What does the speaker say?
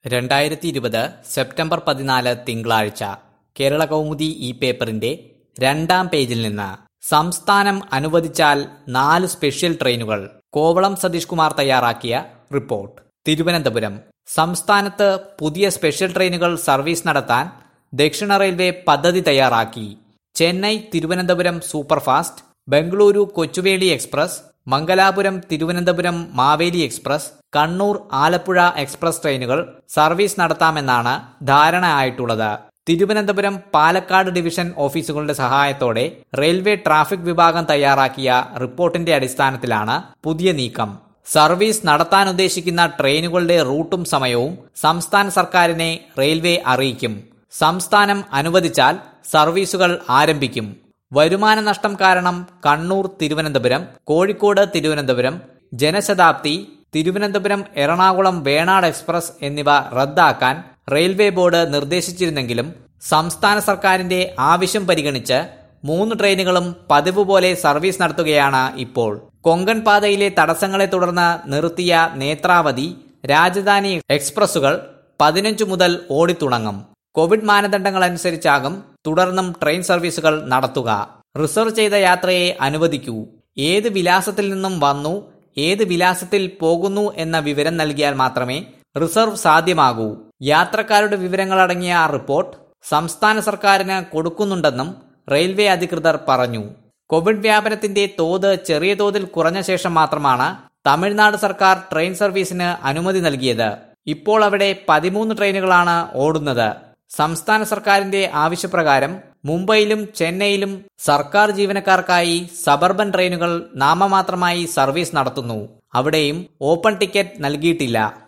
രണ്ടായിരത്തി ഇരുപത് സെപ്റ്റംബർ പതിനാല് തിങ്കളാഴ്ച കേരള കൗമുദി ഈ പേപ്പറിന്റെ രണ്ടാം പേജിൽ നിന്ന് സംസ്ഥാനം അനുവദിച്ചാൽ നാല് സ്പെഷ്യൽ ട്രെയിനുകൾ കോവളം സതീഷ് കുമാർ തയ്യാറാക്കിയ റിപ്പോർട്ട് തിരുവനന്തപുരം സംസ്ഥാനത്ത് പുതിയ സ്പെഷ്യൽ ട്രെയിനുകൾ സർവീസ് നടത്താൻ ദക്ഷിണ റെയിൽവേ പദ്ധതി തയ്യാറാക്കി Chennai Thiruvananthapuram superfast Bengaluru Kochuveli express Mangalapuram Thiruvananthapuram Maveli express Kannur Alappuzha express ട്രെയിനുകൾ സർവീസ് നടത്താമെന്നാണ് ധാരണയായിട്ടുള്ളത് തിരുവനന്തപുരം പാലക്കാട് ഡിവിഷൻ ഓഫീസുകളുടെ സഹായത്തോടെ റെയിൽവേ ട്രാഫിക് വിഭാഗം തയ്യാറാക്കിയ റിപ്പോർട്ടിന്റെ അടിസ്ഥാനത്തിലാണ് പുതിയ നീക്കം സർവീസ് നടത്താൻ ഉദ്ദേശിക്കുന്ന ട്രെയിനുകളുടെ റൂട്ടും സമയവും സംസ്ഥാന സർക്കാരിനെ റെയിൽവേ അറിയിക്കും സംസ്ഥാനം അനുവദിച്ചാൽ സർവീസുകൾ ആരംഭിക്കും വരുമാന നഷ്ടം കാരണം കണ്ണൂർ തിരുവനന്തപുരം കോഴിക്കോട് തിരുവനന്തപുരം ജനശതാബ്ദി തിരുവനന്തപുരം എറണാകുളം വേണാട് എക്സ്പ്രസ് എന്നിവ റദ്ദാക്കാൻ റെയിൽവേ ബോർഡ് നിർദ്ദേശിച്ചിരുന്നെങ്കിലും സംസ്ഥാന സർക്കാരിന്റെ ആവശ്യം പരിഗണിച്ച് മൂന്ന് ട്രെയിനുകളും പതിവ് പോലെ സർവീസ് നടത്തുകയാണ് ഇപ്പോൾ കൊങ്കൺ പാതയിലെ തടസ്സങ്ങളെ തുടർന്ന് നിർത്തിയ നേത്രാവതി രാജധാനി എക്സ്പ്രസുകൾ പതിനഞ്ചു മുതൽ ഓടിത്തുടങ്ങും കോവിഡ് മാനദണ്ഡങ്ങൾ അനുസരിച്ചാകും തുടർന്നും ട്രെയിൻ സർവീസുകൾ നടത്തുക റിസർവ് ചെയ്ത യാത്രയെ അനുവദിക്കൂ ഏത് വിലാസത്തിൽ നിന്നും വന്നു ഏത് വിലാസത്തിൽ പോകുന്നു എന്ന വിവരം നൽകിയാൽ മാത്രമേ റിസർവ് സാധ്യമാകൂ യാത്രക്കാരുടെ വിവരങ്ങളടങ്ങിയ ആ റിപ്പോർട്ട് സംസ്ഥാന സർക്കാരിന് കൊടുക്കുന്നുണ്ടെന്നും റെയിൽവേ അധികൃതർ പറഞ്ഞു കോവിഡ് വ്യാപനത്തിന്റെ തോത് ചെറിയ തോതിൽ കുറഞ്ഞ ശേഷം മാത്രമാണ് തമിഴ്നാട് സർക്കാർ ട്രെയിൻ സർവീസിന് അനുമതി നൽകിയത് ഇപ്പോൾ അവിടെ പതിമൂന്ന് ട്രെയിനുകളാണ് ഓടുന്നത് സംസ്ഥാന സർക്കാരിന്റെ ആവശ്യപ്രകാരം മുംബൈയിലും ചെന്നൈയിലും സർക്കാർ ജീവനക്കാർക്കായി സബർബൻ ട്രെയിനുകൾ നാമമാത്രമായി സർവീസ് നടത്തുന്നു അവിടെയും ഓപ്പൺ ടിക്കറ്റ് നൽകിയിട്ടില്ല